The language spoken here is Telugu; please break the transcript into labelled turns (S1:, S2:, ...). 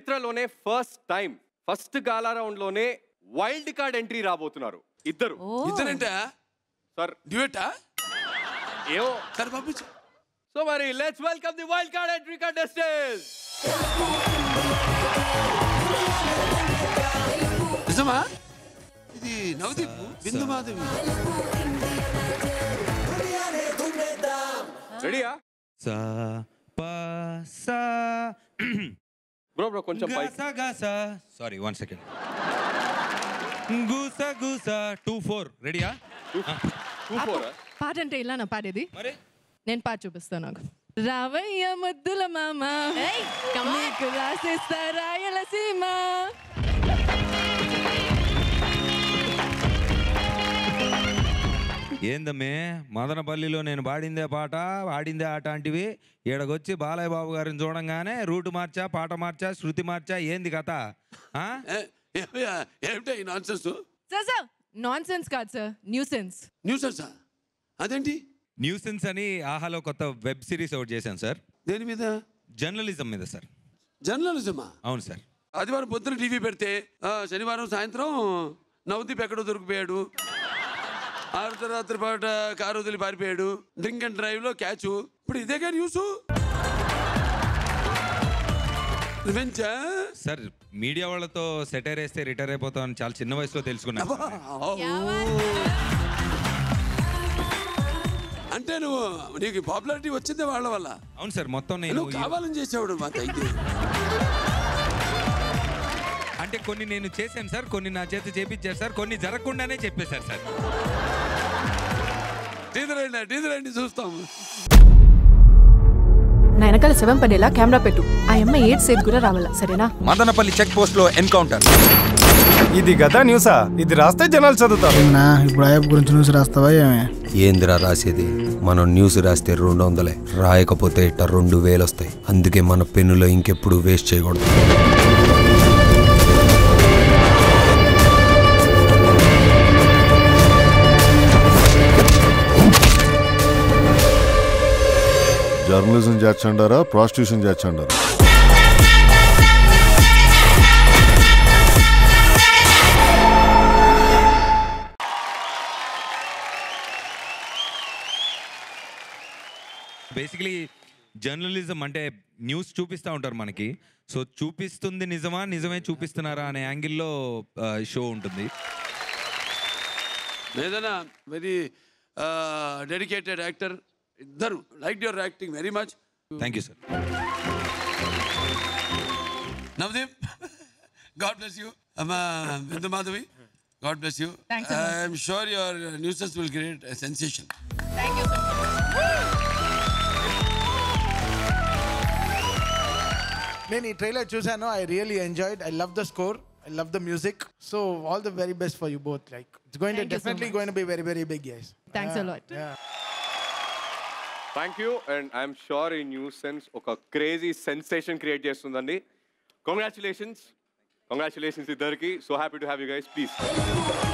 S1: చరిత్రలోనే first time first gala round లోనే వైల్డ్ కార్డ్ ఎంట్రీ రాబోతున్నారు ఇద్దరు
S2: ఇద్దరంటే
S1: సార్
S2: డ్యూటా
S1: ఏమో
S2: సరే పంపించు
S1: సో మరి let's welcome the wild card entry contestants
S2: నిజమా ఇది నవదీప్ బిందు మాధవి
S1: రెడీయా
S3: సా పా సా
S1: బ్రో బ్రో కొంచెం పైకి
S3: గస గస సారీ వన్ సెకండ్ గూస గూస టూ ఫోర్ రెడీయా
S1: టూ ఫోర్
S4: పాట అంటే ఇలా నా పాడేది
S3: మరి
S4: నేను పాట చూపిస్తాను నాకు రావయ్య ముద్దుల మామ నీకు రాసేస్తా రాయలసీమ
S3: ఏందమ్మే మదనపల్లిలో నేను పాడిందే పాట ఆడిందే ఆట అంటివి ఈడకొచ్చి బాలయ్య బాబు గారిని చూడంగానే రూట్ మార్చా పాట మార్చా శృతి మార్చా ఏంది కథ ఆ?
S2: ఏమిటా ఈ nonsense
S4: sir sir nonsense కాదు సార్ న్యూ సెన్స్
S2: న్యూస్ సెన్సా అదేంటి
S3: న్యూసెన్స్ అని ఆహాలో కొత్త వెబ్ సిరీస్ ఒకటి చేశాను సార్
S2: దేని మీద
S3: జర్నలిజం మీద సార్
S2: జర్నలిజమా
S3: అవును సార్
S2: ఆదివారం పొద్దున టీవీ పెడితే ఆ, శనివారం సాయంత్రం నవదీప్ ఎక్కడో దొరికిపోయాడు అర్ధరాత్రి పాట కారు వదిలి పారిపోయాడు డ్రింక్ అండ్ డ్రైవ్ లో క్యాచ్ ఇప్పుడు ఇదేగా న్యూస్ రివెంచా
S3: సార్ మీడియా వాళ్ళతో సెటైర్ వేస్తే రిటైర్ అయిపోతామని చాలా చిన్న వయసులో తెలుసుకున్నాను
S2: అంటే నువ్వు నీకు పాపులారిటీ వచ్చిందే వాళ్ళ వల్ల
S3: అవును సార్ మొత్తం నేను
S2: నువ్వు కావాలని చేసేవాడు మా అయితే
S3: అంటే కొన్ని నేను చేశాను సార్ కొన్ని నా చేత చేపించారు సార్ కొన్ని జరగకుండానే చెప్పేశారు సార్
S2: టీజర్ అండి టీజర్ అండి చూస్తాం
S5: నా వెనకాల శవం పడేలా కెమెరా పెట్టు ఆ అమ్మ ఏడ్ సేఫ్ కూడా రావాలా సరేనా
S6: మదనపల్లి చెక్ పోస్ట్ లో ఎన్కౌంటర్
S7: ఇది గదా న్యూసా ఇది రాస్తే జనాలు చదువుతారు
S8: నా ఇప్పుడు అయ్యప్ప గురించి న్యూస్ రాస్తావా ఏమే
S6: ఏందిరా రాసేది మనం న్యూస్ రాస్తే రెండు వందలే రాయకపోతే ఇట్ట రెండు వేలు వస్తాయి అందుకే మన పెన్నులో ఇంకెప్పుడు వేస్ట్ చేయకూడదు
S9: జర్నలిజం చేర్చండారా ప్రాస్టిట్యూషన్ చేర్చండారా
S3: బేసికలీ జర్నలిజం అంటే న్యూస్ చూపిస్తూ ఉంటారు మనకి సో చూపిస్తుంది నిజమా నిజమే చూపిస్తున్నారా అనే యాంగిల్లో షో ఉంటుంది
S2: ఏదైనా వెరీ డెడికేటెడ్ యాక్టర్ ఇద్దరు like your acting very much
S3: thank you sir
S2: Navdeep God bless you అమ్మా Bindu Madhavi God bless you
S4: Thanks so much.
S2: I'm sure your newses will create sensation
S8: నేను ఈ ట్రైలర్ చూసాను I really enjoyed I love the score I love the music so all the very best for you both like it's going to
S4: Thank you so
S8: definitely
S4: much.
S8: Going to be very very big guys
S4: thanks a lot
S1: thank you and I'm sure ఈ న్యూస్ సెన్స్ ఒక క్రేజీ సెన్సేషన్ క్రియేట్ చేస్తుందండి కంగ్రాచులేషన్స్ కంగ్రాచులేషన్స్ ఇద్దరికి so happy to have you guys please